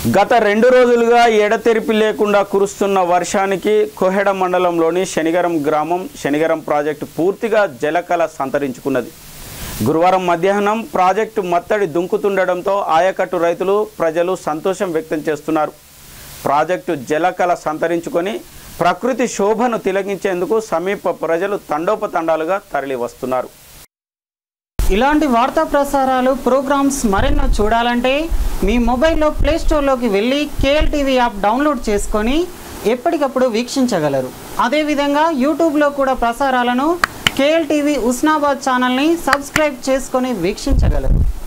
గత రెండు రోజులుగా ఎడతెరిపి లేకుండా కురుస్తున్న వర్షానికి కోహెడ మండలంలోని శనిగరం గ్రామం శనిగరం ప్రాజెక్టు పూర్తిగా జలకళ సంతరించుకున్నది గురువారం మధ్యాహ్నం ప్రాజెక్టు మత్తడి దుంకుతుండడంతో ఆయకట్టు రైతులు ప్రజలు సంతోషం వ్యక్తం చేస్తున్నారు ప్రాజెక్టు జలకళ సంతరించుకొని ప్రకృతి శోభను తిలకించేందుకు సమీప ప్రజలు తండోపతండాలుగా తరలి వస్తున్నారు ఇలాంటి వార్తా ప్రసారాలు ప్రోగ్రామ్స్ మరెన్నో చూడాలంటే మీ మొబైల్లో ప్లే స్టోర్లోకి వెళ్ళి కేఎల్ టీవీ యాప్ డౌన్లోడ్ చేసుకొని ఎప్పటికప్పుడు వీక్షించగలరు అదేవిధంగా యూట్యూబ్లో కూడా ప్రసారాలను కేఎల్ టీవీ ఉస్నాబాద్ ఛానల్ని సబ్స్క్రైబ్ చేసుకొని వీక్షించగలరు